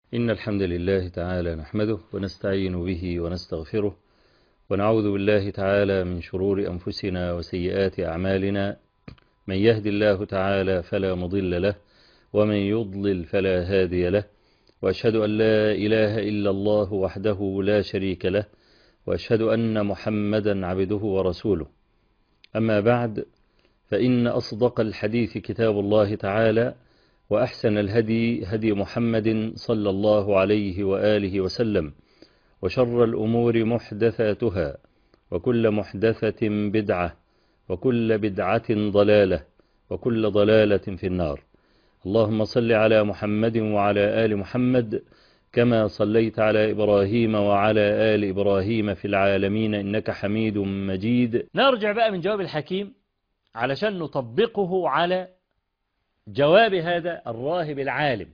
إن الحمد لله تعالى نحمده ونستعين به ونستغفره ونعوذ بالله تعالى من شرور أنفسنا وسيئات أعمالنا من يهد الله تعالى فلا مضل له ومن يضلل فلا هادي له وأشهد أن لا إله إلا الله وحده لا شريك له وأشهد أن محمدا عبده ورسوله أما بعد فإن أصدق الحديث كتاب الله تعالى وأحسن الهدي هدي محمد صلى الله عليه وآله وسلم وشر الأمور محدثاتها وكل محدثة بدعة وكل بدعة ضلالة وكل ضلالة في النار اللهم صل على محمد وعلى آل محمد كما صليت على إبراهيم وعلى آل إبراهيم في العالمين إنك حميد مجيد نرجع بقى من جواب الحكيم علشان نطبقه على جواب هذا الراهب العالم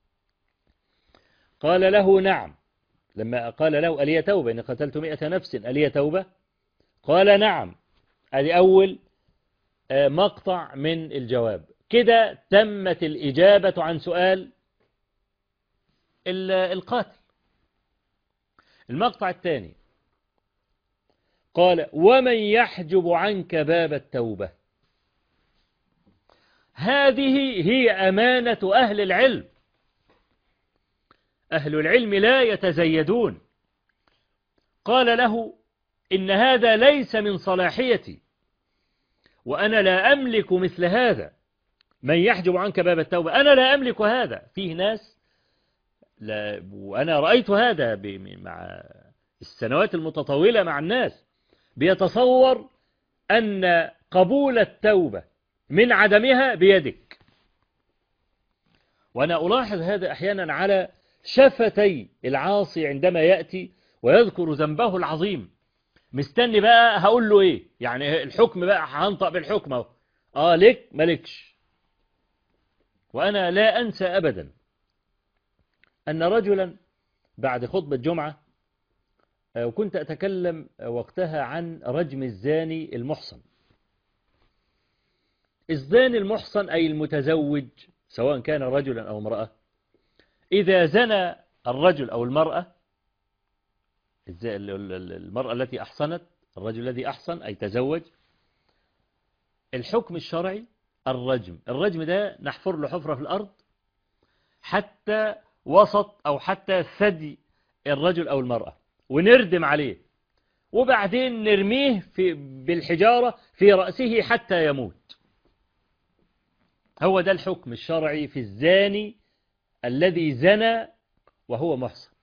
قال له نعم لما قال له ألي توبة إن قتلت مئة نفس ألي توبة قال نعم هذه أول مقطع من الجواب كده تمت الإجابة عن سؤال القاتل المقطع الثاني قال ومن يحجب عنك باب التوبة هذه هي أمانة أهل العلم أهل العلم لا يتزيدون قال له إن هذا ليس من صلاحيتي وأنا لا أملك مثل هذا من يحجب عنك باب التوبة أنا لا أملك هذا فيه ناس لا وأنا رأيت هذا مع السنوات المتطولة مع الناس بيتصور أن قبول التوبة من عدمها بيدك وأنا ألاحظ هذا أحيانا على شفتي العاصي عندما يأتي ويذكر ذنبه العظيم مستني بقى هقول له ايه يعني الحكم بقى هنطق بالحكم اهو اه لك مالكش وانا لا انسى ابدا ان رجلا بعد خطبة جمعة وكنت اتكلم وقتها عن رجم الزاني المحصن الزاني المحصن اي المتزوج سواء كان رجلا او امرأة اذا زنى الرجل او المرأة المرأة التي أحصنت الرجل الذي أحصن أي تزوج الحكم الشرعي الرجم الرجم ده نحفر له حفرة في الأرض حتى وسط أو حتى ثدي الرجل أو المرأة ونردم عليه وبعدين نرميه في بالحجارة في رأسه حتى يموت هو ده الحكم الشرعي في الزاني الذي زنى وهو محصن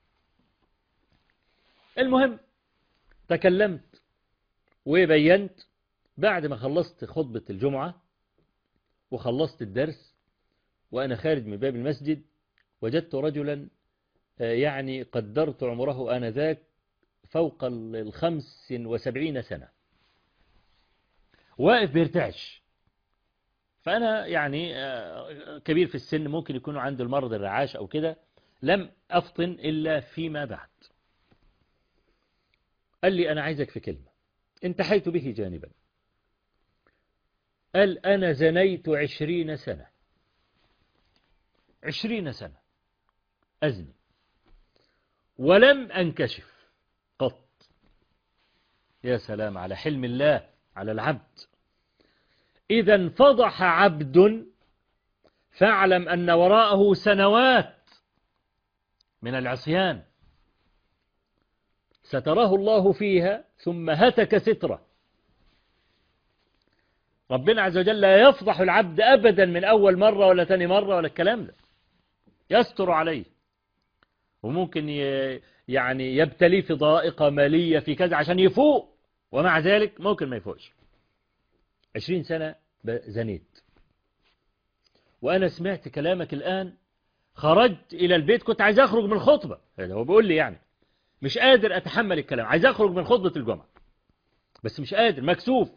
المهم تكلمت وبينت بعد ما خلصت خطبة الجمعة وخلصت الدرس وأنا خارج من باب المسجد وجدت رجلا يعني قدرت عمره آنذاك فوق الخمس وسبعين سنة واقف بيرتعش فأنا يعني كبير في السن ممكن يكون عنده المرض الرعاش أو كده لم أفطن إلا فيما بعد قال لي أنا عايزك في كلمة انتحيت به جانبا قال أنا زنيت عشرين سنة عشرين سنة أزني ولم أنكشف قط يا سلام على حلم الله على العبد إذا انفضح عبد فاعلم أن وراءه سنوات من العصيان ستراه الله فيها ثم هتك ستره ربنا عز وجل لا يفضح العبد أبدا من أول مرة ولا تاني مرة ولا الكلام ده يستر عليه وممكن يعني يبتلي في ضائقة مالية في كذا عشان يفوق ومع ذلك ممكن ما يفوقش عشرين سنة زنيت وأنا سمعت كلامك الآن خرجت إلى البيت كنت عايز أخرج من الخطبة هذا هو بيقول لي يعني مش قادر أتحمل الكلام عايز أخرج من خطبة الجمعة بس مش قادر مكسوف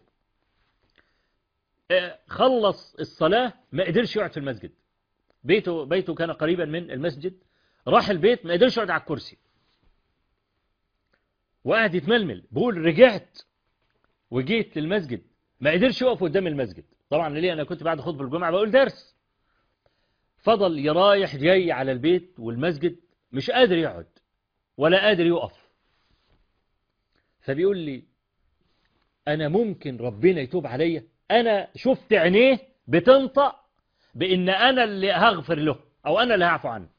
خلص الصلاة ما قدرش يقعد في المسجد بيته بيته كان قريبا من المسجد راح البيت ما قدرش يقعد على الكرسي وقعد يتململ بقول رجعت وجيت للمسجد ما قدرش يقف قدام المسجد طبعا ليه انا كنت بعد خطبه الجمعه بقول درس فضل يرايح جاي على البيت والمسجد مش قادر يقعد ولا قادر يقف فبيقول لي أنا ممكن ربنا يتوب عليا أنا شفت عينيه بتنطق بإن أنا اللي هغفر له أو أنا اللي هعفو عنه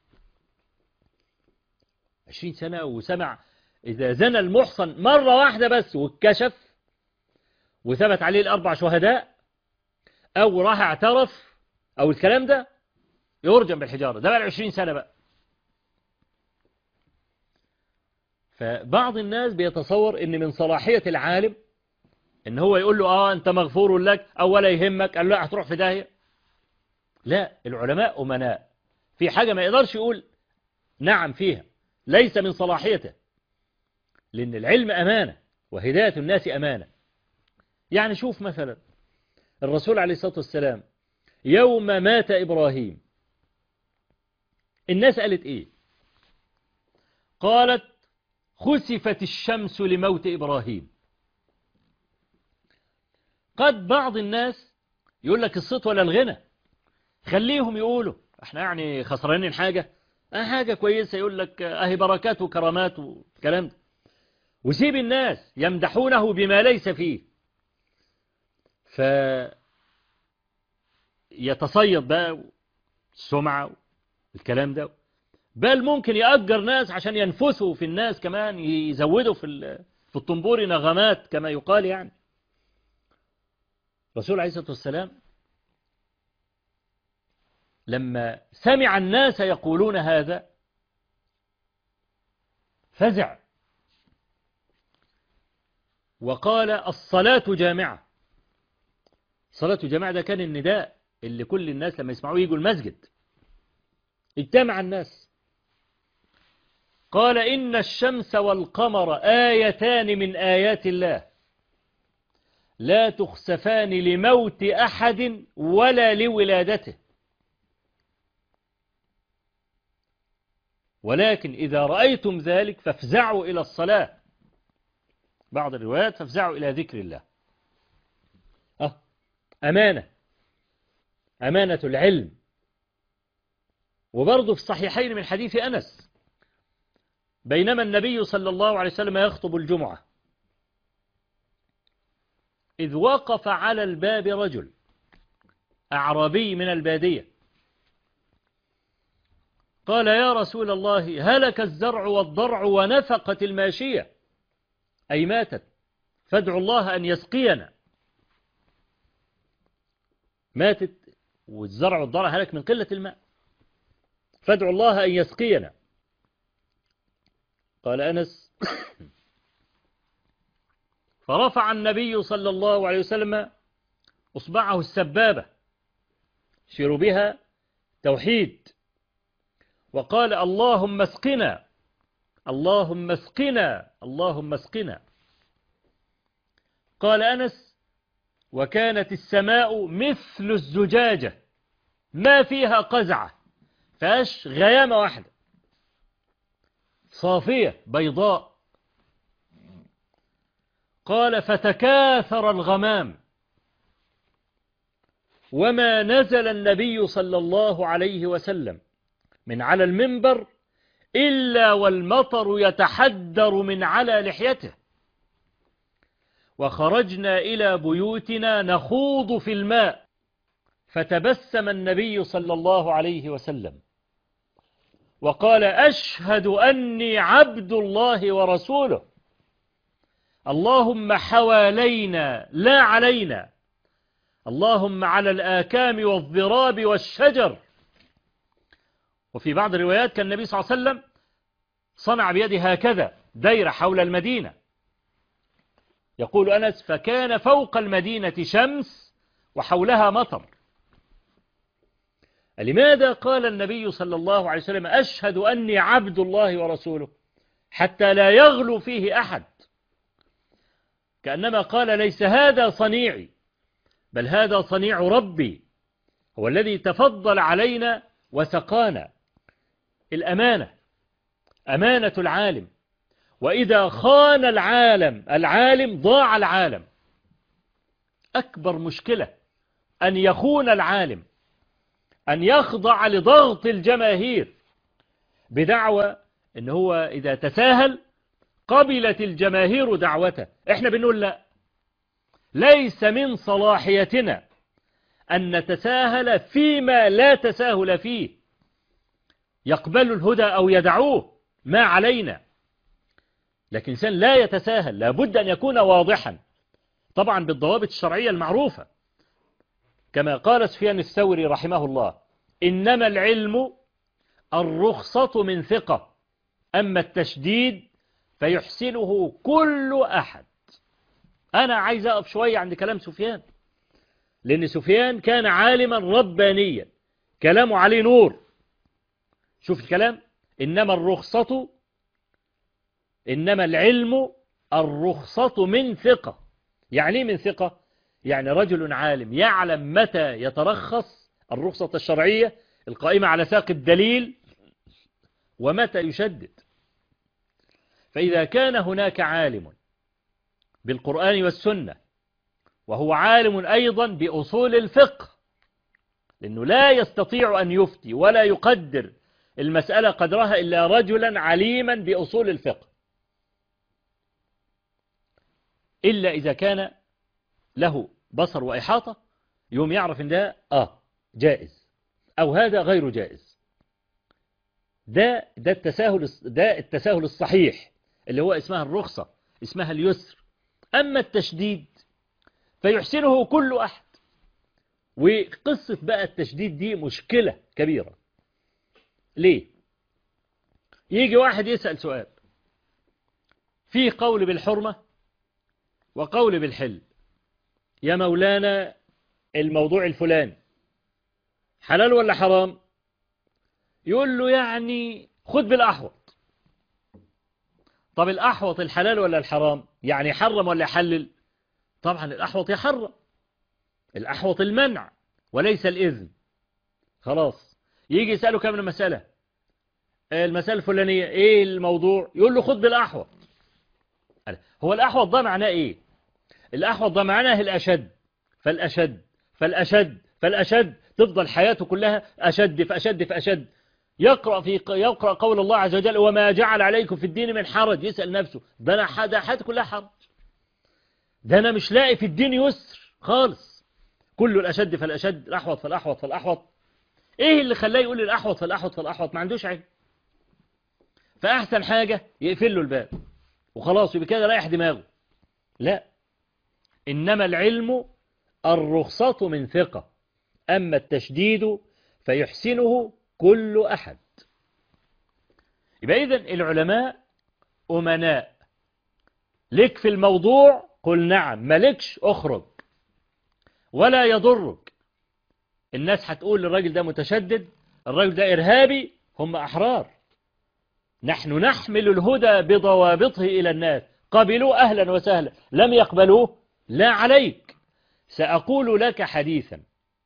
عشرين سنة وسمع إذا زنى المحصن مرة واحدة بس واتكشف وثبت عليه الأربع شهداء أو راح اعترف أو الكلام ده يرجم بالحجارة ده بقى عشرين سنة بقى فبعض الناس بيتصور ان من صلاحية العالم ان هو يقول له اه انت مغفور لك او ولا يهمك قال له لا هتروح في داهية لا العلماء أمناء في حاجة ما يقدرش يقول نعم فيها ليس من صلاحيته لأن العلم أمانة وهداية الناس أمانة يعني شوف مثلا الرسول عليه الصلاة والسلام يوم مات إبراهيم الناس قالت إيه قالت خسفت الشمس لموت إبراهيم قد بعض الناس يقول لك الصوت ولا الغنى خليهم يقولوا احنا يعني خسرانين حاجة اه حاجة كويسة يقول لك اهي بركات وكرامات وكلام ده وسيب الناس يمدحونه بما ليس فيه ف يتصيد بقى السمعة الكلام ده بل ممكن يأجر ناس عشان ينفسوا في الناس كمان يزودوا في في الطنبور نغمات كما يقال يعني الرسول عليه الصلاة والسلام لما سمع الناس يقولون هذا فزع وقال الصلاة جامعة الصلاة جامعة ده كان النداء اللي كل الناس لما يسمعوه يجوا المسجد اجتمع الناس قال إن الشمس والقمر آيتان من آيات الله لا تخسفان لموت أحد ولا لولادته ولكن إذا رأيتم ذلك فافزعوا إلى الصلاة بعض الروايات فافزعوا إلى ذكر الله أه أمانة أمانة العلم وبرضه في الصحيحين من حديث أنس بينما النبي صلى الله عليه وسلم يخطب الجمعة إذ وقف على الباب رجل أعرابي من البادية قال يا رسول الله هلك الزرع والضرع ونفقت الماشية أي ماتت فادعوا الله أن يسقينا ماتت والزرع والضرع هلك من قلة الماء فادعوا الله أن يسقينا قال أنس فرفع النبي صلى الله عليه وسلم أصبعه السبابة شير بها توحيد وقال اللهم اسقنا اللهم اسقنا اللهم اسقنا قال أنس وكانت السماء مثل الزجاجة ما فيها قزعة فاش غيامة واحدة صافية بيضاء قال فتكاثر الغمام وما نزل النبي صلى الله عليه وسلم من على المنبر إلا والمطر يتحدر من على لحيته وخرجنا إلى بيوتنا نخوض في الماء فتبسم النبي صلى الله عليه وسلم وقال أشهد أني عبد الله ورسوله اللهم حوالينا لا علينا اللهم على الآكام والضراب والشجر وفي بعض الروايات كان النبي صلى الله عليه وسلم صنع بيده هكذا دايرة حول المدينة يقول أنس فكان فوق المدينة شمس وحولها مطر لماذا قال النبي صلى الله عليه وسلم أشهد أني عبد الله ورسوله حتى لا يغلو فيه أحد كأنما قال ليس هذا صنيعي بل هذا صنيع ربي هو الذي تفضل علينا وسقانا الأمانة أمانة العالم وإذا خان العالم العالم ضاع العالم أكبر مشكلة أن يخون العالم أن يخضع لضغط الجماهير بدعوى ان هو اذا تساهل قبلت الجماهير دعوته احنا بنقول لا ليس من صلاحيتنا أن نتساهل فيما لا تساهل فيه يقبل الهدى أو يدعوه ما علينا لكن إنسان لا يتساهل لابد أن يكون واضحا طبعا بالضوابط الشرعية المعروفة كما قال سفيان الثوري رحمه الله إنما العلم الرخصة من ثقة أما التشديد فيحسنه كل أحد أنا عايز أقف شوية عند كلام سفيان لأن سفيان كان عالما ربانيا كلامه عليه نور شوف الكلام إنما الرخصة إنما العلم الرخصة من ثقة يعني إيه من ثقة يعني رجل عالم يعلم متى يترخص الرخصة الشرعية القائمة على ساق الدليل ومتى يشدد فإذا كان هناك عالم بالقرآن والسنة وهو عالم أيضا بأصول الفقه لأنه لا يستطيع أن يفتي ولا يقدر المسألة قدرها إلا رجلا عليما بأصول الفقه إلا إذا كان له بصر وإحاطة يوم يعرف إن ده آه جائز أو هذا غير جائز ده ده التساهل ده التساهل الصحيح اللي هو اسمها الرخصة اسمها اليسر أما التشديد فيحسنه كل أحد وقصة بقى التشديد دي مشكلة كبيرة ليه يجي واحد يسأل سؤال في قول بالحرمة وقول بالحل يا مولانا الموضوع الفلاني حلال ولا حرام يقول له يعني خد بالأحوط طب الأحوط الحلال ولا الحرام يعني حرم ولا يحلل طبعا الأحوط يحرم الأحوط المنع وليس الإذن خلاص يجي يسأله كم المسألة المسألة الفلانية إيه الموضوع يقول له خد بالأحوط هو الأحوط ده معناه إيه الأحوط ده معناه الأشد فالأشد فالأشد فالأشد تفضل حياته كلها أشد فأشد فأشد يقرأ في يقرأ قول الله عز وجل وما جعل عليكم في الدين من حرج يسأل نفسه ده أنا حياتي كلها حرج ده أنا مش لاقي في الدين يسر خالص كل الأشد فالأشد الأحوط فالأحوط فالأحوط إيه اللي خلاه يقول الأحوط فالأحوط فالأحوط ما عندوش علم فأحسن حاجة يقفل له الباب وخلاص يبقى كده رايح دماغه لا إنما العلم الرخصة من ثقة أما التشديد فيحسنه كل أحد يبقى إذن العلماء أمناء لك في الموضوع قل نعم ملكش أخرج ولا يضرك الناس هتقول الراجل ده متشدد الراجل ده إرهابي هم أحرار نحن نحمل الهدى بضوابطه إلى الناس قبلوه أهلا وسهلا لم يقبلوه لا عليك سأقول لك حديثا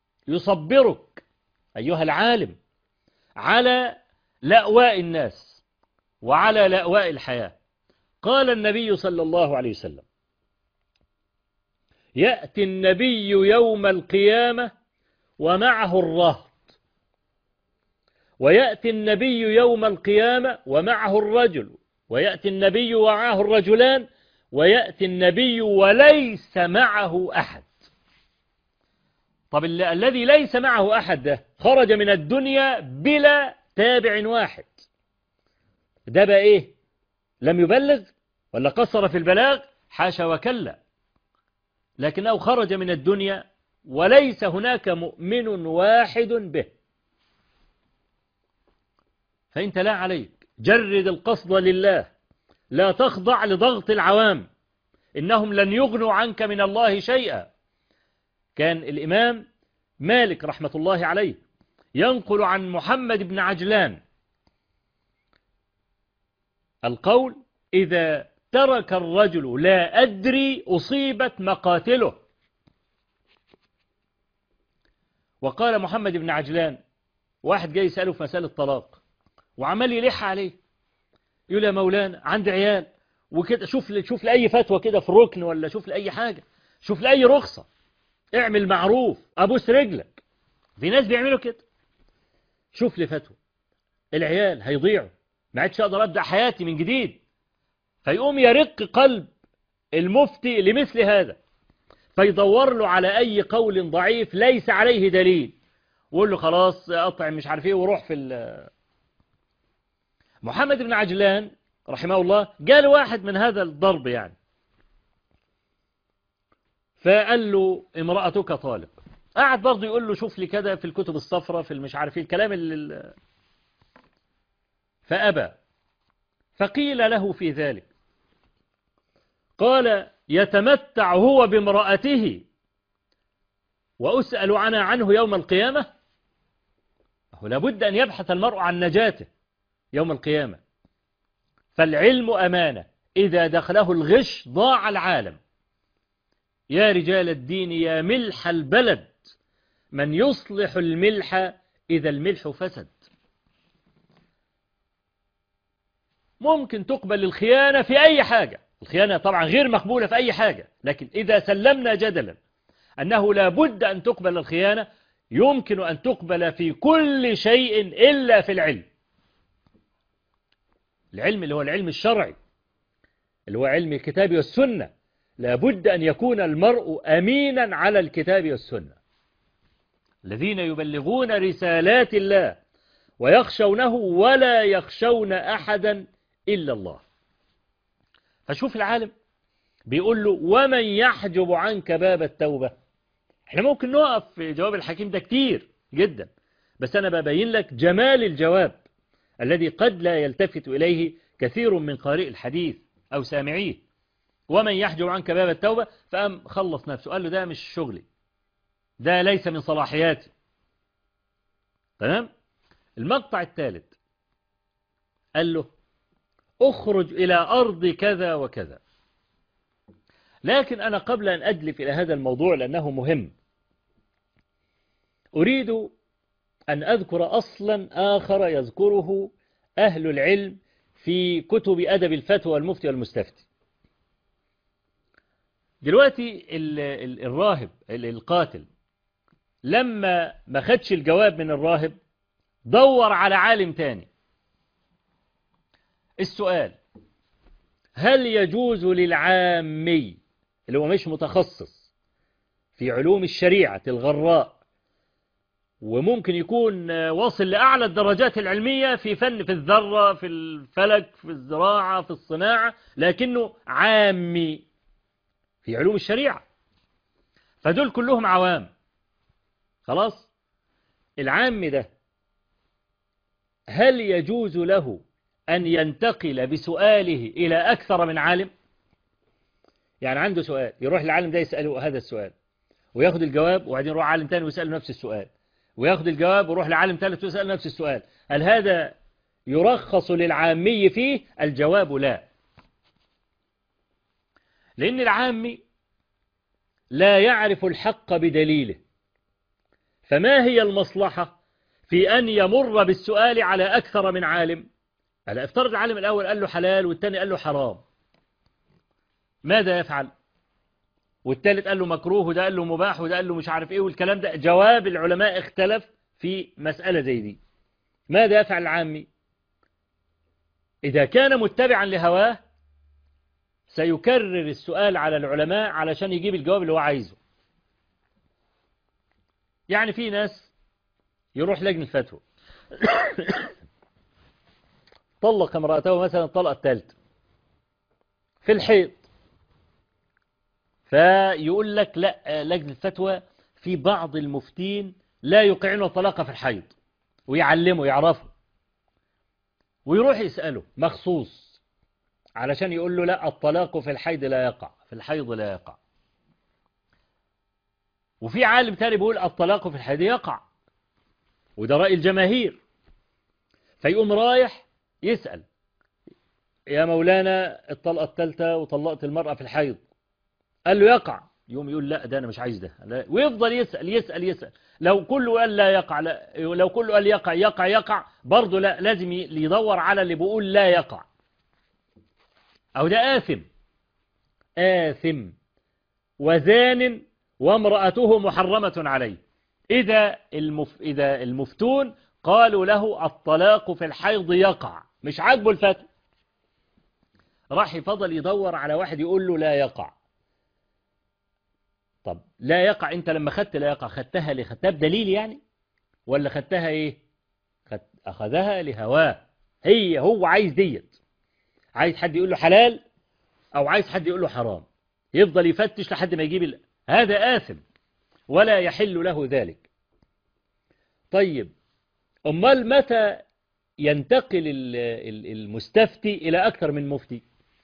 يصبرك أيها العالم على لأواء الناس وعلى لأواء الحياة قال النبي صلى الله عليه وسلم يأتي النبي يوم القيامة ومعه الرهط ويأتي النبي يوم القيامة ومعه الرجل ويأتي النبي ومعه الرجلان ويأتي النبي وليس معه أحد طب الذي ليس معه أحد ده خرج من الدنيا بلا تابع واحد ده بقى إيه لم يبلغ ولا قصر في البلاغ حاشا وكلا لكنه خرج من الدنيا وليس هناك مؤمن واحد به فأنت لا عليك جرد القصد لله لا تخضع لضغط العوام إنهم لن يغنوا عنك من الله شيئا كان الإمام مالك رحمة الله عليه ينقل عن محمد بن عجلان القول إذا ترك الرجل لا أدري أصيبت مقاتله وقال محمد بن عجلان واحد جاي يسأله في مسألة طلاق وعمال يلح عليه يقول يا مولانا عندي عيال وكده شوف شوف لأي فتوى كده في الركن ولا شوف لأي حاجة شوف لأي رخصة اعمل معروف أبوس رجلك في ناس بيعملوا كده شوف لي فتوى العيال هيضيعوا ما عادش أقدر أبدأ حياتي من جديد فيقوم يرق قلب المفتي لمثل هذا فيدور له على أي قول ضعيف ليس عليه دليل ويقول له خلاص أطعم مش عارف ايه وروح في ال محمد بن عجلان رحمه الله قال واحد من هذا الضرب يعني فقال له امرأتك طالب قعد برضه يقول له شوف لي كده في الكتب الصفراء في المش عارف ايه الكلام اللي فأبى فقيل له في ذلك قال يتمتع هو بامرأته وأسأل عنها عنه يوم القيامة لابد أن يبحث المرء عن نجاته يوم القيامة فالعلم أمانة إذا دخله الغش ضاع العالم يا رجال الدين يا ملح البلد من يصلح الملح إذا الملح فسد ممكن تقبل الخيانة في أي حاجة الخيانة طبعا غير مقبولة في أي حاجة لكن إذا سلمنا جدلا أنه لا بد أن تقبل الخيانة يمكن أن تقبل في كل شيء إلا في العلم العلم اللي هو العلم الشرعي اللي هو علم الكتاب والسنة لا بد أن يكون المرء أمينا على الكتاب والسنة الذين يبلغون رسالات الله ويخشونه ولا يخشون أحدا إلا الله فشوف العالم بيقول له ومن يحجب عنك باب التوبة احنا ممكن نقف في جواب الحكيم ده كتير جدا بس أنا ببين لك جمال الجواب الذي قد لا يلتفت إليه كثير من قارئ الحديث أو سامعيه ومن يحجب عنك باب التوبة فقام خلص نفسه قال له ده مش شغلي ده ليس من صلاحياتي تمام المقطع الثالث قال له اخرج إلى أرض كذا وكذا لكن أنا قبل أن أدلف إلى هذا الموضوع لأنه مهم أريد أن أذكر أصلا آخر يذكره أهل العلم في كتب أدب الفتوى والمفتي والمستفتي دلوقتي الراهب القاتل لما ما خدش الجواب من الراهب دور على عالم تاني السؤال هل يجوز للعامي اللي هو مش متخصص في علوم الشريعة الغراء وممكن يكون واصل لأعلى الدرجات العلمية في فن في الذرة في الفلك في الزراعة في الصناعة لكنه عامي في علوم الشريعة فدول كلهم عوام خلاص العام ده هل يجوز له أن ينتقل بسؤاله إلى أكثر من عالم يعني عنده سؤال يروح للعالم ده يسأله هذا السؤال وياخد الجواب وبعدين يروح عالم تاني ويسأله نفس السؤال وياخد الجواب ويروح لعالم ثالث ويسأله نفس السؤال هل هذا يرخص للعامي فيه الجواب لا لأن العامي لا يعرف الحق بدليله فما هي المصلحة في أن يمر بالسؤال على أكثر من عالم هلا افترض العالم الأول قال له حلال والثاني قال له حرام ماذا يفعل والثالث قال له مكروه وده قال له مباح وده قال له مش عارف ايه والكلام ده جواب العلماء اختلف في مسألة زي دي ماذا يفعل العامي إذا كان متبعا لهواه سيكرر السؤال على العلماء علشان يجيب الجواب اللي هو عايزه يعني في ناس يروح لجنة فتوى طلق امرأته مثلا الطلقة الثالثة في الحيض فيقول لك لا لجنة الفتوى في بعض المفتين لا يقعون الطلاق في الحيض ويعلموا يعرفوا ويروح يسأله مخصوص علشان يقول له لا الطلاق في الحيض لا يقع في الحيض لا يقع وفي عالم تاني بيقول الطلاق في الحيض يقع وده رأي الجماهير فيقوم رايح يسأل يا مولانا الطلقة الثالثة وطلقت المرأة في الحيض قال له يقع يوم يقول لا ده أنا مش عايز ده لا. ويفضل يسأل يسأل يسأل لو كله قال لا يقع لا لو كله قال يقع يقع يقع برضه لا لازم يدور على اللي بيقول لا يقع أو ده آثم آثم وزان وامرأته محرمة عليه إذا المف إذا المفتون قالوا له الطلاق في الحيض يقع مش عاجبه الفتوى راح يفضل يدور على واحد يقول له لا يقع طب لا يقع انت لما خدت لا يقع خدتها ليه خدتها بدليل يعني ولا خدتها ايه خد... اخذها لهواه هي هو عايز ديت عايز حد يقول له حلال او عايز حد يقول له حرام يفضل يفتش لحد ما يجيب ال... هذا آثم ولا يحل له ذلك طيب امال متى ينتقل المستفتي إلى أكثر من مفتي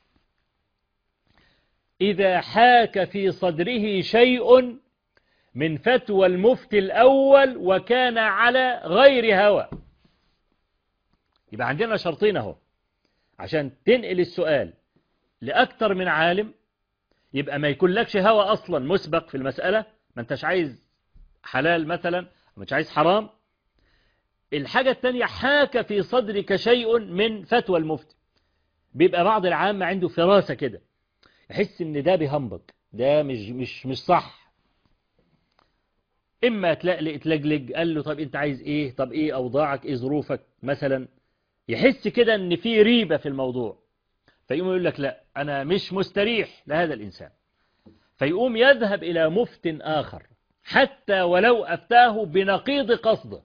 إذا حاك في صدره شيء من فتوى المفتي الأول وكان على غير هوى يبقى عندنا شرطين اهو عشان تنقل السؤال لأكثر من عالم يبقى ما يكون لكش هوى أصلا مسبق في المسألة ما انتش عايز حلال مثلا مش عايز حرام الحاجة الثانية حاك في صدرك شيء من فتوى المفتي بيبقى بعض العامة عنده فراسة كده يحس ان ده بيهمبك ده مش مش مش صح اما تلاقي تلجلج قال له طب انت عايز ايه طب ايه اوضاعك ايه ظروفك مثلا يحس كده ان في ريبة في الموضوع فيقوم يقول لك لا انا مش مستريح لهذا الانسان فيقوم يذهب الى مفت اخر حتى ولو افتاه بنقيض قصده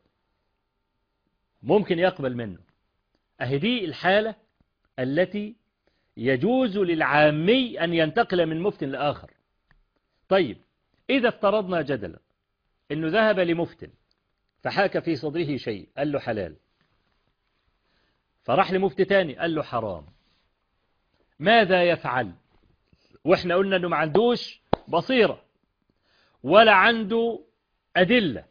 ممكن يقبل منه أهدي الحالة التي يجوز للعامي أن ينتقل من مفت لآخر طيب إذا افترضنا جدلا أنه ذهب لمفت فحاك في صدره شيء قال له حلال فراح لمفت تاني قال له حرام ماذا يفعل وإحنا قلنا أنه ما عندوش بصيرة ولا عنده أدلة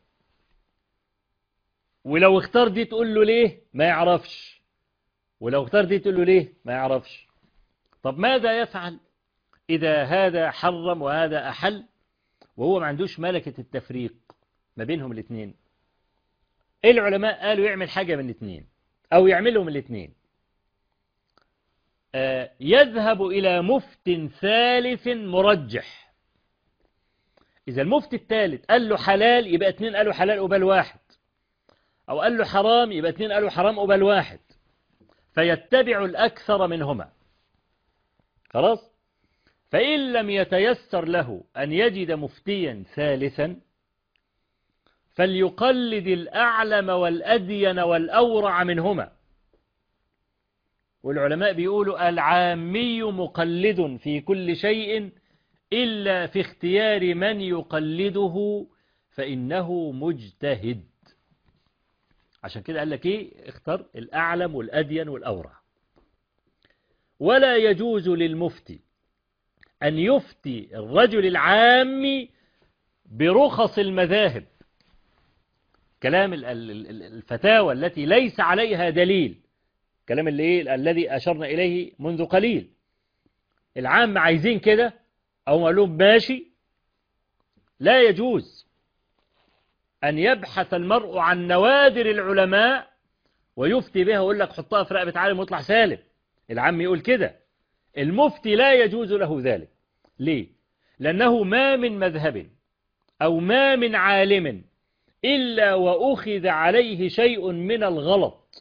ولو اختار دي تقول له ليه ما يعرفش ولو اختار دي تقول له ليه ما يعرفش طب ماذا يفعل إذا هذا حرم وهذا أحل وهو ما عندوش ملكة التفريق ما بينهم الاثنين العلماء قالوا يعمل حاجة من الاثنين أو يعملهم الاثنين آه يذهب إلى مفت ثالث مرجح إذا المفت الثالث قال له حلال يبقى اثنين قالوا حلال قبال واحد أو قال له حرام يبقى اثنين قالوا حرام قبال واحد فيتبع الأكثر منهما خلاص فإن لم يتيسر له أن يجد مفتيا ثالثا فليقلد الأعلم والأدين والأورع منهما والعلماء بيقولوا العامي مقلد في كل شيء إلا في اختيار من يقلده فإنه مجتهد عشان كده قال لك ايه اختار الأعلم والأدين والأورع ولا يجوز للمفتي أن يفتي الرجل العام برخص المذاهب كلام الفتاوى التي ليس عليها دليل كلام اللي ايه الذي أشرنا إليه منذ قليل العام عايزين كده أو قال لهم ماشي لا يجوز أن يبحث المرء عن نوادر العلماء ويفتي بها ويقول لك حطها في رقبة عالم واطلع سالم العم يقول كده المفتي لا يجوز له ذلك ليه؟ لأنه ما من مذهب أو ما من عالم إلا وأخذ عليه شيء من الغلط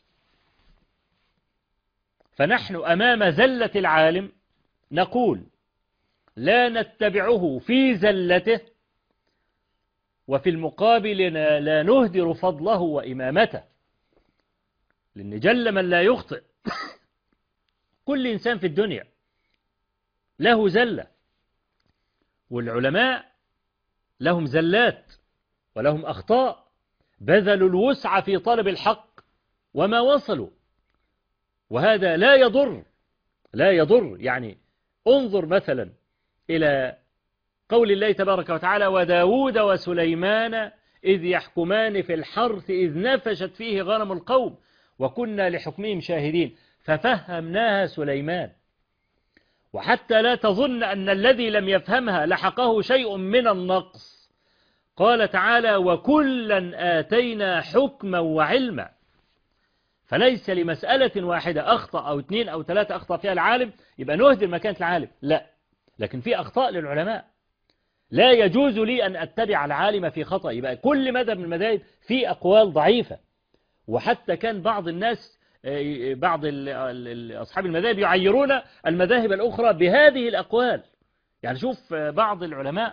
فنحن أمام زلة العالم نقول لا نتبعه في زلته وفي المقابل لا نهدر فضله وإمامته لأن جل من لا يخطئ كل إنسان في الدنيا له زلة والعلماء لهم زلات ولهم أخطاء بذلوا الوسع في طلب الحق وما وصلوا وهذا لا يضر لا يضر يعني انظر مثلا إلى قول الله تبارك وتعالى وداود وسليمان إذ يحكمان في الحرث إذ نفشت فيه غنم القوم وكنا لحكمهم شاهدين ففهمناها سليمان وحتى لا تظن أن الذي لم يفهمها لحقه شيء من النقص قال تعالى وكلا آتينا حكما وعلما فليس لمسألة واحدة أخطأ أو اثنين أو ثلاثة أخطأ فيها العالم يبقى نهدر مكانة العالم لا لكن في أخطاء للعلماء لا يجوز لي أن أتبع العالم في خطأ يبقى كل مذهب من المذاهب في أقوال ضعيفة وحتى كان بعض الناس بعض أصحاب المذاهب يعيرون المذاهب الأخرى بهذه الأقوال يعني شوف بعض العلماء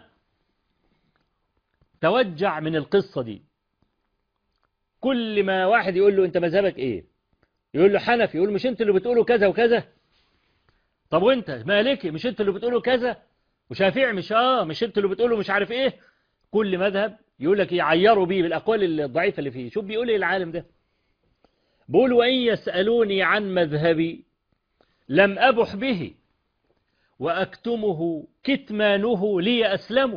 توجع من القصة دي كل ما واحد يقول له أنت مذهبك إيه يقول له حنفي يقول مش أنت اللي بتقوله كذا وكذا طب وأنت مالكي مش أنت اللي بتقوله كذا وشافعي مش آه مش أنت اللي بتقوله مش عارف إيه كل مذهب يقول لك يعيروا بيه بالأقوال الضعيفة اللي فيه شوف بيقول إيه العالم ده بقول وإن يسألوني عن مذهبي لم أبح به وأكتمه كتمانه لي أسلم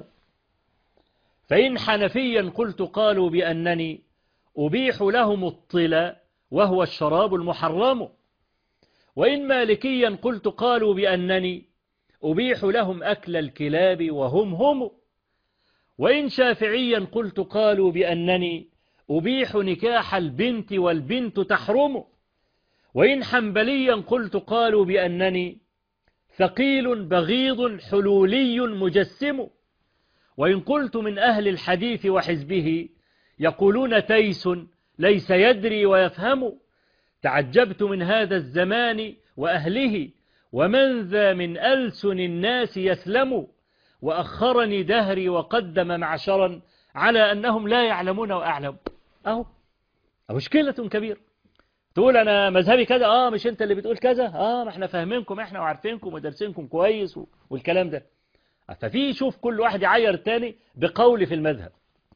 فإن حنفيا قلت قالوا بأنني أبيح لهم الطلا وهو الشراب المحرم وإن مالكيا قلت قالوا بأنني أبيح لهم أكل الكلاب وهم هم وإن شافعيا قلت قالوا بأنني أبيح نكاح البنت والبنت تحرم وإن حنبليا قلت قالوا بأنني ثقيل بغيض حلولي مجسم وإن قلت من أهل الحديث وحزبه يقولون تيس ليس يدري ويفهم تعجبت من هذا الزمان وأهله ومن ذا من ألسن الناس يسلم وأخرني دهري وقدم معشرا على أنهم لا يعلمون وأعلم أهو مشكلة كبيرة تقول أنا مذهبي كذا آه مش أنت اللي بتقول كذا آه ما احنا فاهمينكم احنا وعارفينكم ودرسينكم كويس والكلام ده ففي شوف كل واحد يعير التاني بقول في المذهب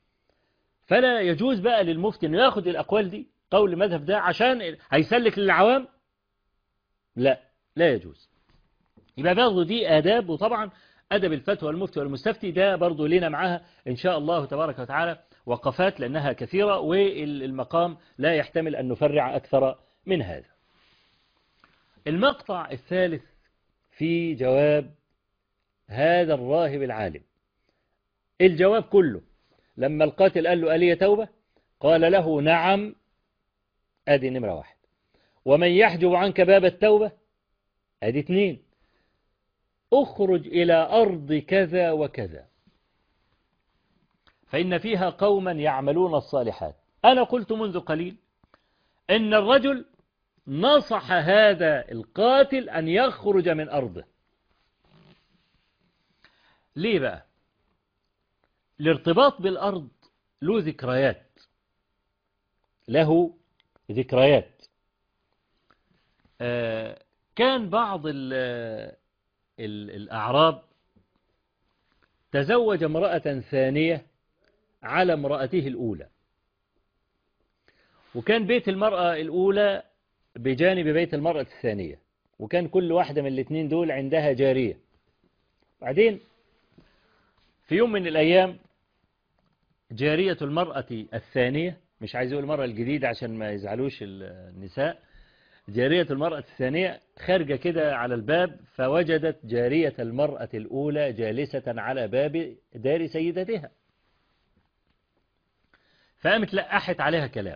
فلا يجوز بقى للمفتي انه ياخد الأقوال دي قول المذهب ده عشان هيسلك للعوام لا لا يجوز يبقى برضه دي آداب وطبعا أدب الفتوى المفتي والمستفتي ده برضه لنا معاها إن شاء الله تبارك وتعالى وقفات لأنها كثيرة والمقام لا يحتمل أن نفرع أكثر من هذا المقطع الثالث في جواب هذا الراهب العالم الجواب كله لما القاتل قال له ألي توبة قال له نعم أدي نمرة واحد ومن يحجب عنك باب التوبة أدي اثنين اخرج إلى أرض كذا وكذا فإن فيها قوما يعملون الصالحات أنا قلت منذ قليل إن الرجل نصح هذا القاتل أن يخرج من أرضه ليه بقى الارتباط بالأرض له ذكريات له ذكريات آه كان بعض ال ال الأعراب تزوج امرأة ثانية على امرأته الأولى وكان بيت المرأة الأولى بجانب بيت المرأة الثانية وكان كل واحدة من الاثنين دول عندها جارية بعدين في يوم من الأيام جارية المرأة الثانية مش عايز أقول المرأة الجديدة عشان ما يزعلوش النساء جارية المرأة الثانية خارجة كده على الباب فوجدت جارية المرأة الأولى جالسة على باب دار سيدتها فقامت لقحت عليها كلام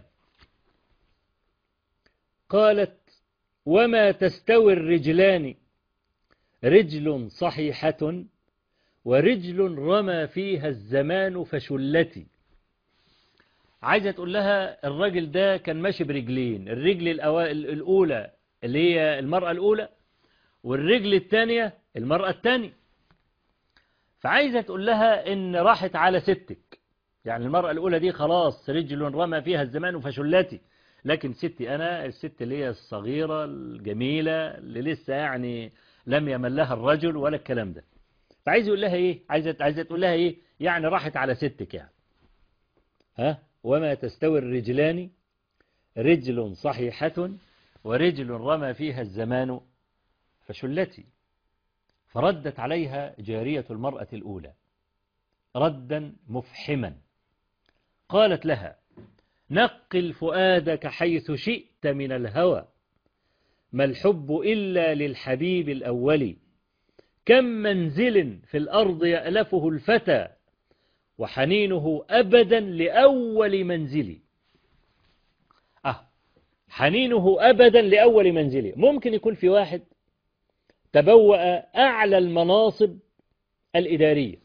قالت وما تستوي الرجلان رجل صحيحة ورجل رمى فيها الزمان فشلتي عايزة تقول لها الراجل ده كان ماشي برجلين الرجل الأولى اللي هي المرأة الأولى والرجل الثانية المرأة الثانية فعايزة تقول لها إن راحت على ستك يعني المرأة الأولى دي خلاص رجل رمى فيها الزمان فشلتي لكن ستي أنا الست اللي هي الصغيرة الجميلة اللي لسه يعني لم يملها الرجل ولا الكلام ده فعايز يقول لها إيه عايزة, عايزة تقول لها إيه يعني راحت على ستك يعني ها وما تستوي الرجلان رجل صحيحة ورجل رمى فيها الزمان فشلتي فردت عليها جارية المرأة الأولى ردا مفحما قالت لها نقل فؤادك حيث شئت من الهوى ما الحب إلا للحبيب الأول كم منزل في الأرض يألفه الفتى وحنينه أبدا لأول منزلي أه حنينه أبدا لأول منزلي ممكن يكون في واحد تبوأ أعلى المناصب الإدارية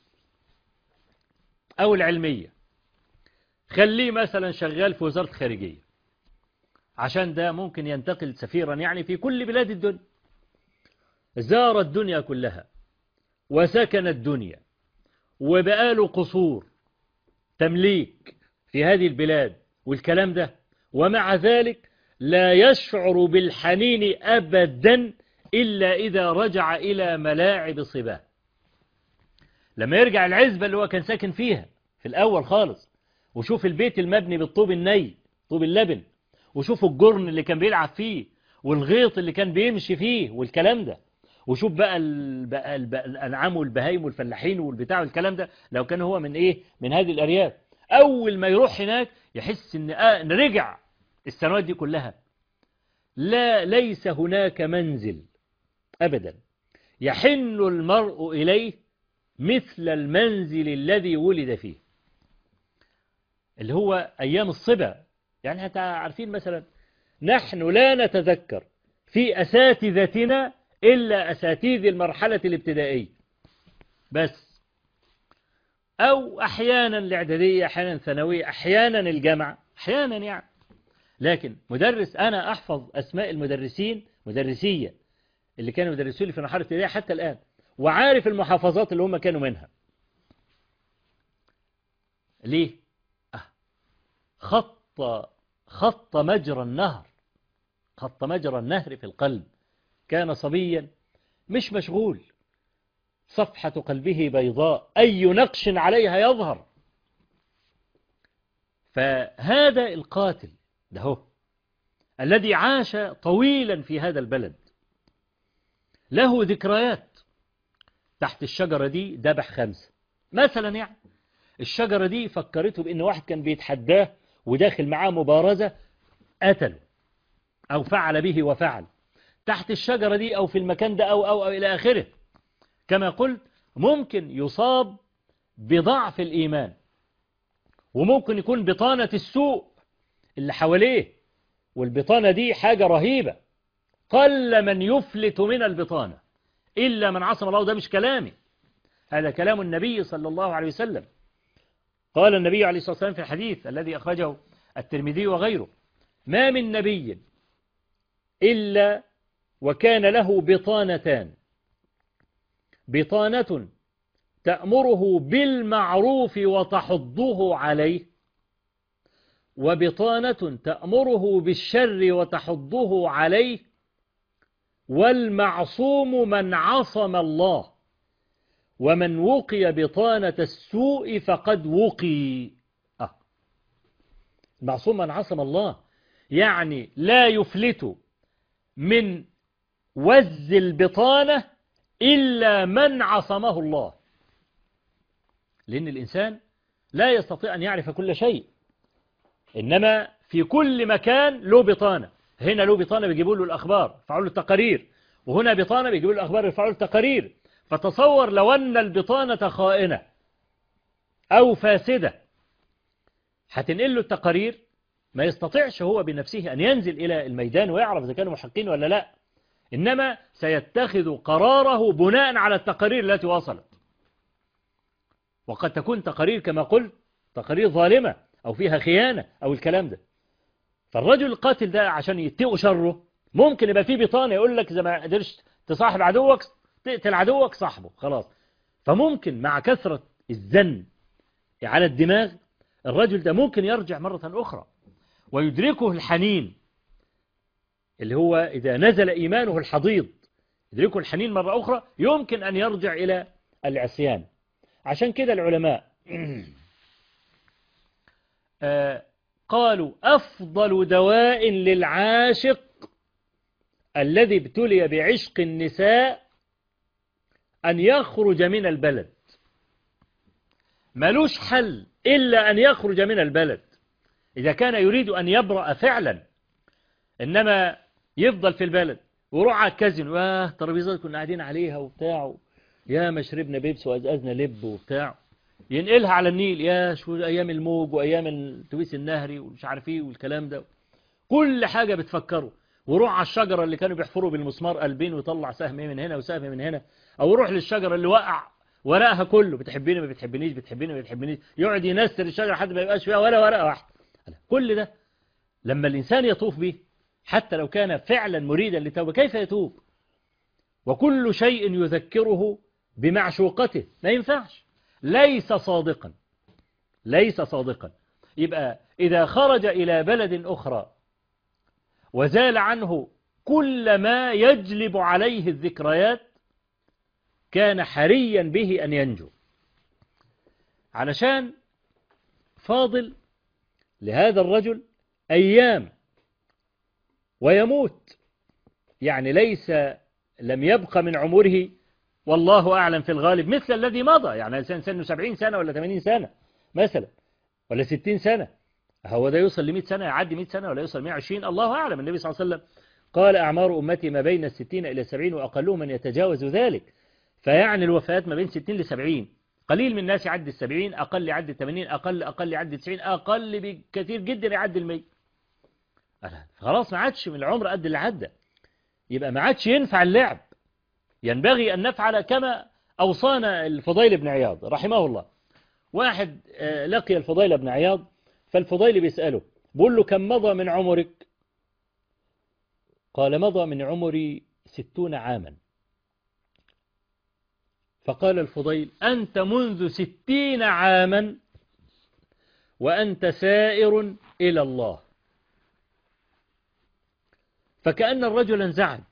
أو العلمية خليه مثلا شغال في وزارة خارجية عشان ده ممكن ينتقل سفيرا يعني في كل بلاد الدنيا زار الدنيا كلها وسكن الدنيا وبقاله قصور تمليك في هذه البلاد والكلام ده ومع ذلك لا يشعر بالحنين أبدا إلا إذا رجع إلى ملاعب صباه لما يرجع العزبة اللي هو كان ساكن فيها في الأول خالص وشوف البيت المبني بالطوب الني طوب اللبن وشوف الجرن اللي كان بيلعب فيه والغيط اللي كان بيمشي فيه والكلام ده وشوف بقى, ال... بقى, ال... بقى الأنعام والبهايم والفلاحين والبتاع والكلام ده لو كان هو من إيه من هذه الأرياف أول ما يروح هناك يحس إن, آه إن رجع السنوات دي كلها لا ليس هناك منزل أبدا يحن المرء إليه مثل المنزل الذي ولد فيه اللي هو أيام الصبا يعني حتى عارفين مثلا نحن لا نتذكر في أساتذتنا إلا أساتذ المرحلة الابتدائية بس أو أحيانا الإعدادية أحيانا الثانوية أحيانا الجامعة أحيانا يعني لكن مدرس أنا أحفظ أسماء المدرسين مدرسية اللي كانوا يدرسوا لي في المرحلة الابتدائية حتى الآن وعارف المحافظات اللي هم كانوا منها ليه أه. خط خط مجرى النهر خط مجرى النهر في القلب كان صبيا مش مشغول صفحة قلبه بيضاء أي نقش عليها يظهر فهذا القاتل ده هو الذي عاش طويلا في هذا البلد له ذكريات تحت الشجرة دي ذبح خمسة مثلا يعني الشجرة دي فكرته بأن واحد كان بيتحداه وداخل معاه مبارزة قتله أو فعل به وفعل تحت الشجرة دي أو في المكان ده أو, أو, أو إلى آخره كما قلت ممكن يصاب بضعف الإيمان وممكن يكون بطانة السوء اللي حواليه والبطانة دي حاجة رهيبة قل من يفلت من البطانة إلا من عصم الله ده مش كلامي هذا كلام النبي صلى الله عليه وسلم قال النبي عليه الصلاة والسلام في الحديث الذي أخرجه الترمذي وغيره ما من نبي إلا وكان له بطانتان بطانة تأمره بالمعروف وتحضه عليه وبطانة تأمره بالشر وتحضه عليه والمعصوم من عصم الله ومن وقي بطانة السوء فقد وقي آه. المعصوم من عصم الله يعني لا يفلت من وز البطانة إلا من عصمه الله لأن الإنسان لا يستطيع أن يعرف كل شيء إنما في كل مكان له بطانة هنا له بطانة بيجيبوا له الأخبار يرفعوا له التقارير وهنا بطانة بيجيبوا له الأخبار يرفعوا له التقارير فتصور لو أن البطانة خائنة أو فاسدة هتنقل له التقارير ما يستطيعش هو بنفسه أن ينزل إلى الميدان ويعرف إذا كانوا محقين ولا لا إنما سيتخذ قراره بناء على التقارير التي وصلت وقد تكون تقارير كما قلت تقارير ظالمة أو فيها خيانة أو الكلام ده فالرجل القاتل ده عشان يتقوا شره ممكن يبقى فيه بطانة يقول لك إذا ما قدرش تصاحب عدوك تقتل عدوك صاحبه خلاص فممكن مع كثرة الزن على الدماغ الرجل ده ممكن يرجع مرة أخرى ويدركه الحنين اللي هو إذا نزل إيمانه الحضيض يدركه الحنين مرة أخرى يمكن أن يرجع إلى العصيان عشان كده العلماء قالوا أفضل دواء للعاشق الذي ابتلي بعشق النساء أن يخرج من البلد ملوش حل إلا أن يخرج من البلد إذا كان يريد أن يبرأ فعلا إنما يفضل في البلد وروح على الكازين واه ترابيزات كنا قاعدين عليها وبتاع يا ما شربنا بيبس وأزأزنا لب وبتاع ينقلها على النيل يا شو أيام الموج وأيام التويس النهري ومش عارف ايه والكلام ده كل حاجة بتفكره وروح على الشجرة اللي كانوا بيحفروا بالمسمار قلبين ويطلع سهم من هنا وسهم من هنا أو روح للشجرة اللي وقع ورقها كله بتحبيني ما بتحبنيش بتحبيني ما بتحبنيش يقعد ينسر الشجرة حد ما يبقاش فيها ولا ورقة واحدة كل ده لما الإنسان يطوف به حتى لو كان فعلا مريدا للتوبة كيف يتوب وكل شيء يذكره بمعشوقته ما ينفعش ليس صادقا ليس صادقا يبقى إذا خرج إلى بلد أخرى وزال عنه كل ما يجلب عليه الذكريات كان حريا به أن ينجو علشان فاضل لهذا الرجل أيام ويموت يعني ليس لم يبقى من عمره والله أعلم في الغالب مثل الذي مضى يعني إنسان سنه 70 سنة ولا 80 سنة مثلا ولا 60 سنة هو ده يوصل ل 100 سنة يعدي 100 سنة ولا يوصل 120 الله أعلم النبي صلى الله عليه وسلم قال أعمار أمتي ما بين الستين إلى السبعين وأقلهم من يتجاوز ذلك فيعني الوفيات ما بين 60 ل 70 قليل من الناس يعدي السبعين أقل يعدي الثمانين أقل أقل يعدي التسعين أقل بكثير جدا يعدي المية خلاص ما عادش من العمر قد اللي عدى يبقى ما عادش ينفع اللعب ينبغي أن نفعل كما أوصانا الفضيل بن عياض رحمه الله واحد لقي الفضيل بن عياض فالفضيل بيسأله بقول له كم مضى من عمرك قال مضى من عمري ستون عاما فقال الفضيل أنت منذ ستين عاما وأنت سائر إلى الله فكأن الرجل انزعج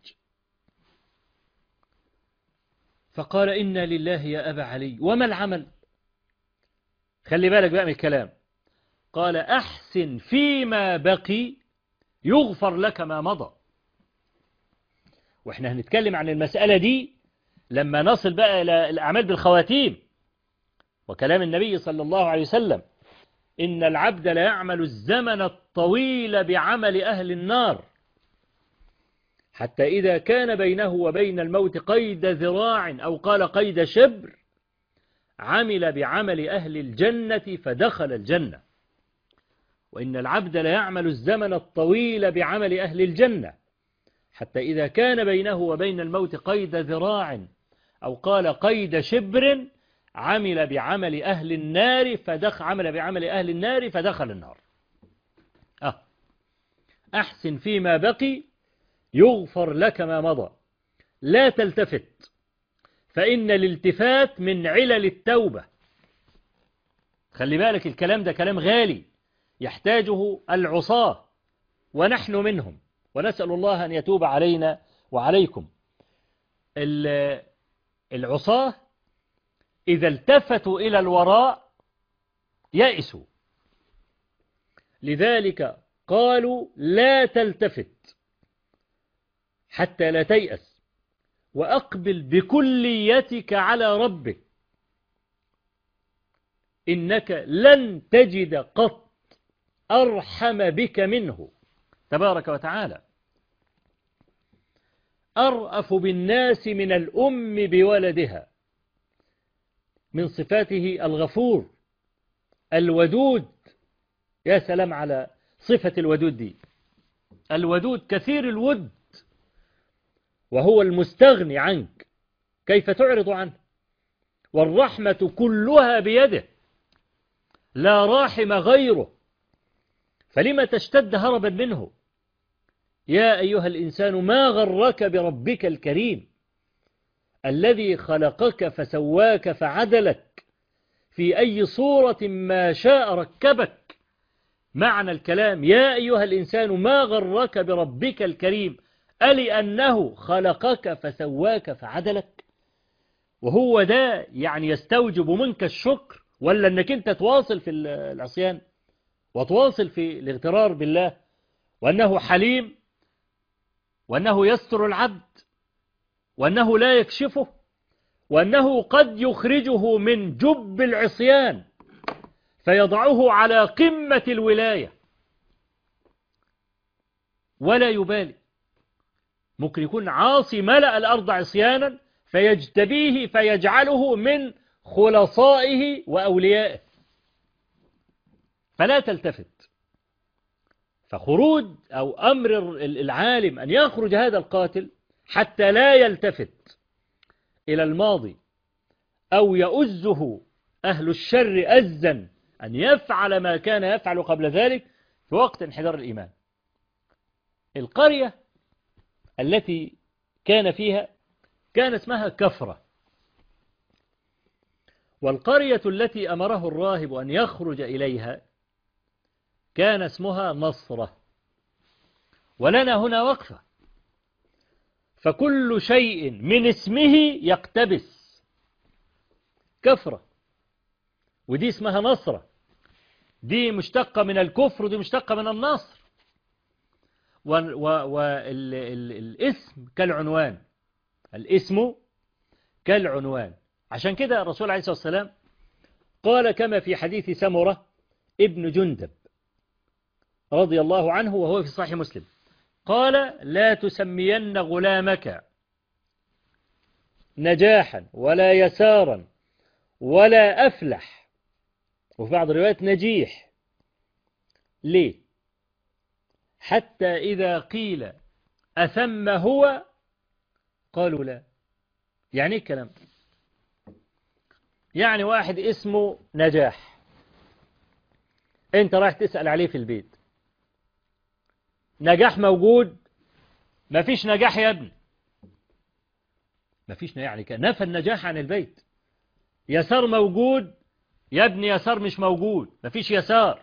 فقال إنا لله يا أبا علي وما العمل خلي بالك بقى من الكلام قال أحسن فيما بقي يغفر لك ما مضى وإحنا هنتكلم عن المسألة دي لما نصل بقى إلى الأعمال بالخواتيم وكلام النبي صلى الله عليه وسلم إن العبد لا يعمل الزمن الطويل بعمل أهل النار حتى إذا كان بينه وبين الموت قيد ذراع أو قال قيد شبر عمل بعمل أهل الجنة فدخل الجنة وإن العبد لا يعمل الزمن الطويل بعمل أهل الجنة حتى إذا كان بينه وبين الموت قيد ذراع أو قال قيد شبر عمل بعمل أهل النار فدخل عمل بعمل أهل النار فدخل النار أه أحسن فيما بقي يغفر لك ما مضى لا تلتفت فإن الالتفات من علل التوبة خلي بالك الكلام ده كلام غالي يحتاجه العصاة ونحن منهم ونسأل الله أن يتوب علينا وعليكم العصاة إذا التفتوا إلى الوراء يأسوا لذلك قالوا لا تلتفت حتى لا تيأس وأقبل بكليتك على ربك إنك لن تجد قط أرحم بك منه تبارك وتعالى أرأف بالناس من الأم بولدها من صفاته الغفور الودود يا سلام على صفة الودود دي الودود كثير الود وهو المستغني عنك كيف تعرض عنه والرحمة كلها بيده لا راحم غيره فلما تشتد هربا منه يا أيها الإنسان ما غرك بربك الكريم الذي خلقك فسواك فعدلك في أي صورة ما شاء ركبك معنى الكلام يا أيها الإنسان ما غرك بربك الكريم ألي أنه خلقك فسواك فعدلك وهو ده يعني يستوجب منك الشكر ولا أنك أنت تواصل في العصيان وتواصل في الاغترار بالله وأنه حليم وأنه يستر العبد وأنه لا يكشفه وأنه قد يخرجه من جب العصيان فيضعه على قمة الولاية ولا يبالي ممكن يكون عاصي ملأ الأرض عصيانا فيجتبيه فيجعله من خلصائه وأوليائه فلا تلتفت فخروج أو أمر العالم أن يخرج هذا القاتل حتى لا يلتفت إلى الماضي أو يؤزه أهل الشر أزا أن يفعل ما كان يفعل قبل ذلك في وقت انحدار الإيمان القرية التي كان فيها كان اسمها كفرة والقرية التي أمره الراهب أن يخرج إليها كان اسمها نصرة ولنا هنا وقفة فكل شيء من اسمه يقتبس كفرة ودي اسمها نصرة دي مشتقة من الكفر ودي مشتقة من النصر والاسم كالعنوان الاسم كالعنوان عشان كده الرسول عليه الصلاة والسلام قال كما في حديث سمرة ابن جندب رضي الله عنه وهو في صحيح مسلم قال لا تسمين غلامك نجاحا ولا يسارا ولا أفلح وفي بعض الروايات نجيح ليه حتى إذا قيل أثم هو قالوا لا يعني ايه الكلام يعني واحد اسمه نجاح انت رايح تسأل عليه في البيت نجاح موجود مفيش نجاح يا ابني مفيش يعني نفى النجاح عن البيت يسار موجود يا ابني يسار مش موجود مفيش يسار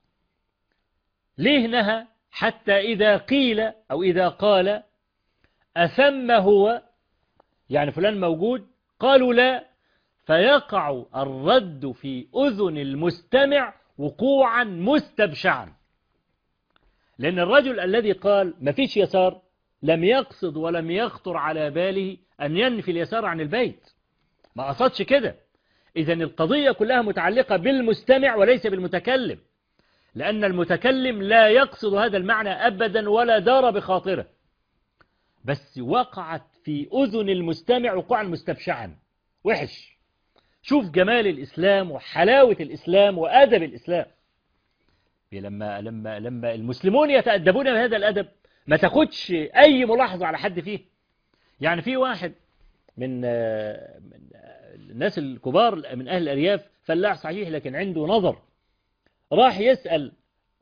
ليه نهى حتى إذا قيل أو إذا قال أثم هو يعني فلان موجود قالوا لا فيقع الرد في أذن المستمع وقوعا مستبشعا لأن الرجل الذي قال ما فيش يسار لم يقصد ولم يخطر على باله أن ينفي اليسار عن البيت ما قصدش كده إذا القضية كلها متعلقة بالمستمع وليس بالمتكلم لأن المتكلم لا يقصد هذا المعنى أبدا ولا دار بخاطره بس وقعت في أذن المستمع وقوعا مستبشعا وحش شوف جمال الإسلام وحلاوة الإسلام وأدب الإسلام لما لما لما المسلمون يتأدبون بهذا الأدب ما تاخدش أي ملاحظة على حد فيه يعني في واحد من من الناس الكبار من أهل الأرياف فلاح صحيح لكن عنده نظر راح يسأل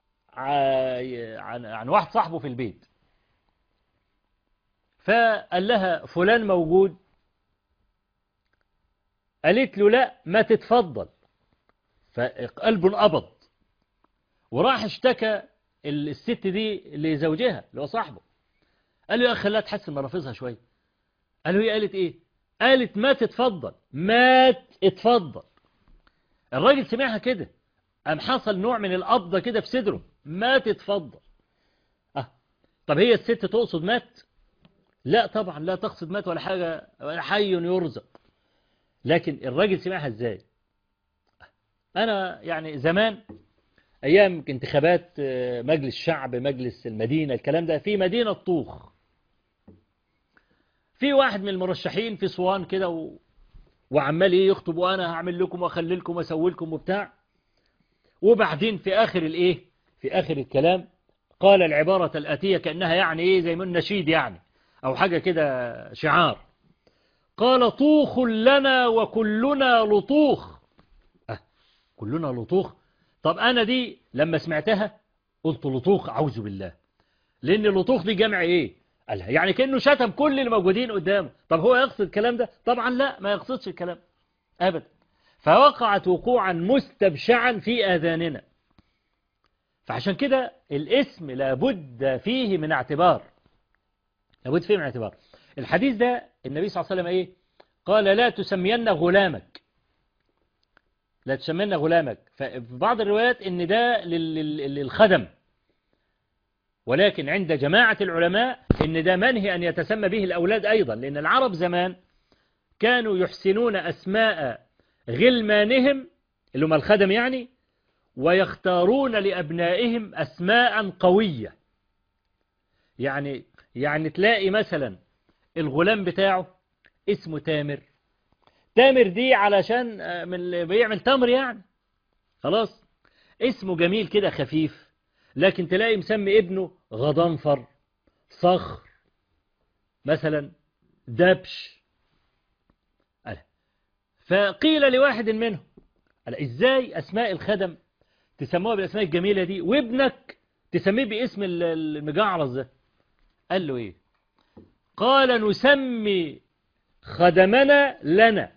عن عن واحد صاحبه في البيت فقال لها فلان موجود قالت له لا ما تتفضل فقلبه انقبض وراح اشتكى الست دي لزوجها اللي هو صاحبه قال له يا اخي خليها تحسن مرافزها شويه قال له هي قالت ايه قالت ما تتفضل ما اتفضل الراجل سمعها كده قام حصل نوع من القبضه كده في صدره ما تتفضل اه طب هي الست تقصد مات لا طبعا لا تقصد مات ولا حاجه ولا حي يرزق لكن الراجل سمعها ازاي انا يعني زمان ايام انتخابات مجلس الشعب مجلس المدينه الكلام ده في مدينه طوخ في واحد من المرشحين في صوان كده و... وعمال ايه يخطب وانا هعمل لكم واخلي لكم واسوي لكم وبتاع وبعدين في اخر الايه في اخر الكلام قال العباره الاتيه كانها يعني ايه زي ما نشيد يعني او حاجه كده شعار قال طوخ لنا وكلنا لطوخ أه كلنا لطوخ طب أنا دي لما سمعتها قلت لطوخ أعوذ بالله لأن لطوخ دي جمع إيه قالها يعني كأنه شتم كل اللي موجودين قدامه طب هو يقصد الكلام ده طبعا لا ما يقصدش الكلام أبدا فوقعت وقوعا مستبشعا في آذاننا فعشان كده الاسم لابد فيه من اعتبار لابد فيه من اعتبار الحديث ده النبي صلى الله عليه وسلم ايه قال لا تسمين غلامك لا تسمين غلامك ففي بعض الروايات ان ده للخدم ولكن عند جماعة العلماء ان ده منهي ان يتسمى به الاولاد ايضا لان العرب زمان كانوا يحسنون اسماء غلمانهم اللي هم الخدم يعني ويختارون لابنائهم اسماء قوية يعني يعني تلاقي مثلا الغلام بتاعه اسمه تامر تامر دي علشان من بيعمل تمر يعني خلاص اسمه جميل كده خفيف لكن تلاقي مسمي ابنه غضنفر صخر مثلا دبش فقيل لواحد منهم قال ازاي اسماء الخدم تسموها بالاسماء الجميلة دي وابنك تسميه باسم المجعرز ده قال له إيه قال نسمي خدمنا لنا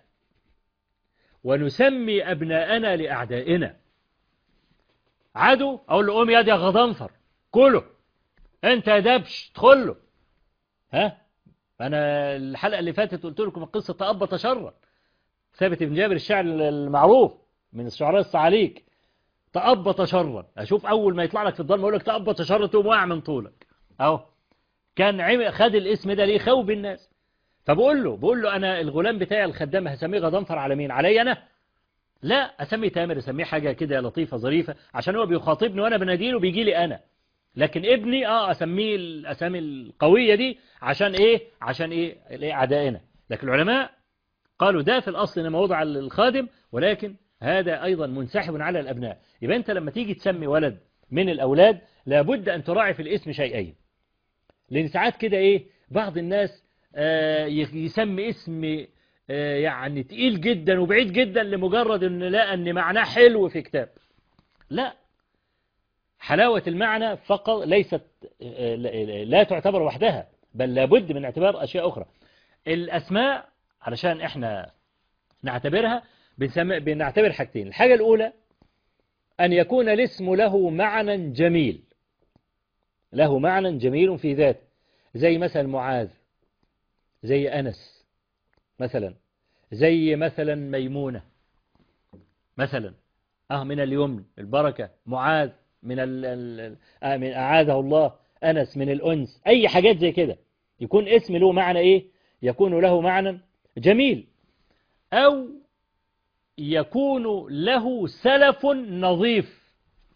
ونسمي أبناءنا لأعدائنا عدو أقول له قوم يا دي يا غضنفر كله أنت يا دبش ادخل له ها أنا الحلقة اللي فاتت قلت لكم قصة تأبط شرا ثابت بن جابر الشاعر المعروف من الشعراء الصعاليك تأبط شرا أشوف أول ما يطلع لك في الظلم يقول لك تأبط شرا تقوم واقع من طولك أهو كان عم خد الاسم ده ليه خوف الناس فبقول له بقول له أنا الغلام بتاعي الخدام هسميه غضنفر على مين علي أنا لا أسميه تامر أسميه حاجة كده لطيفة ظريفة عشان هو بيخاطبني وأنا بناديله بيجي لي أنا لكن ابني اه اسميه الاسامي القويه دي عشان ايه عشان ايه الايه اعدائنا لكن العلماء قالوا ده في الاصل انما وضع الخادم ولكن هذا ايضا منسحب على الابناء يبقى انت لما تيجي تسمي ولد من الاولاد لابد ان تراعي في الاسم شيئين لان ساعات كده ايه بعض الناس آه يسمي اسم آه يعني تقيل جدا وبعيد جدا لمجرد ان لا ان معناه حلو في كتاب لا حلاوة المعنى فقط ليست لا تعتبر وحدها بل لابد من اعتبار أشياء أخرى الأسماء علشان احنا نعتبرها بنعتبر حاجتين الحاجة الأولى أن يكون الاسم له معنى جميل له معنى جميل في ذاته زي مثلا معاذ زي أنس مثلا زي مثلا ميمونة مثلا أه من اليمن البركة معاذ من ال من أعاذه الله أنس من الأنس أي حاجات زي كده يكون اسم له معنى إيه يكون له معنى جميل أو يكون له سلف نظيف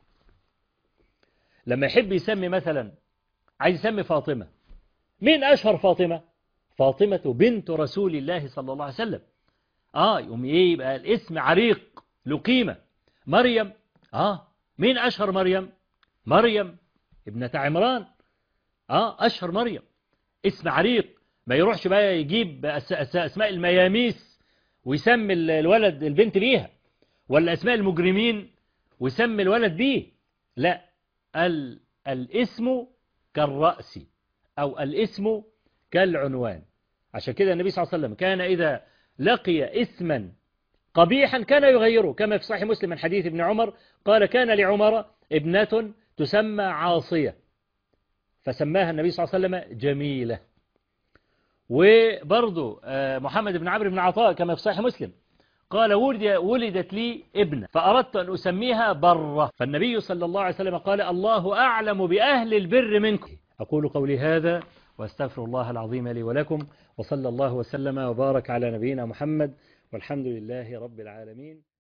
لما يحب يسمي مثلا عايز يسمي فاطمة مين أشهر فاطمة فاطمة بنت رسول الله صلى الله عليه وسلم آه يقوم إيه يبقى الاسم عريق له قيمة مريم آه مين أشهر مريم مريم ابنة عمران آه أشهر مريم اسم عريق ما يروحش بقى يجيب أسماء المياميس ويسمي الولد البنت بيها ولا أسماء المجرمين ويسمي الولد بيه لا ال الاسم كالرأس أو الاسم كالعنوان عشان كده النبي صلى الله عليه وسلم كان إذا لقي اسما قبيحا كان يغيره كما في صحيح مسلم من حديث ابن عمر قال كان لعمر ابنة تسمى عاصية فسماها النبي صلى الله عليه وسلم جميلة وبرضه محمد بن عمرو بن عطاء كما في صحيح مسلم قال ولدت لي ابنة فأردت أن أسميها برة فالنبي صلى الله عليه وسلم قال الله أعلم بأهل البر منكم أقول قولي هذا واستغفر الله العظيم لي ولكم وصلى الله وسلم وبارك على نبينا محمد والحمد لله رب العالمين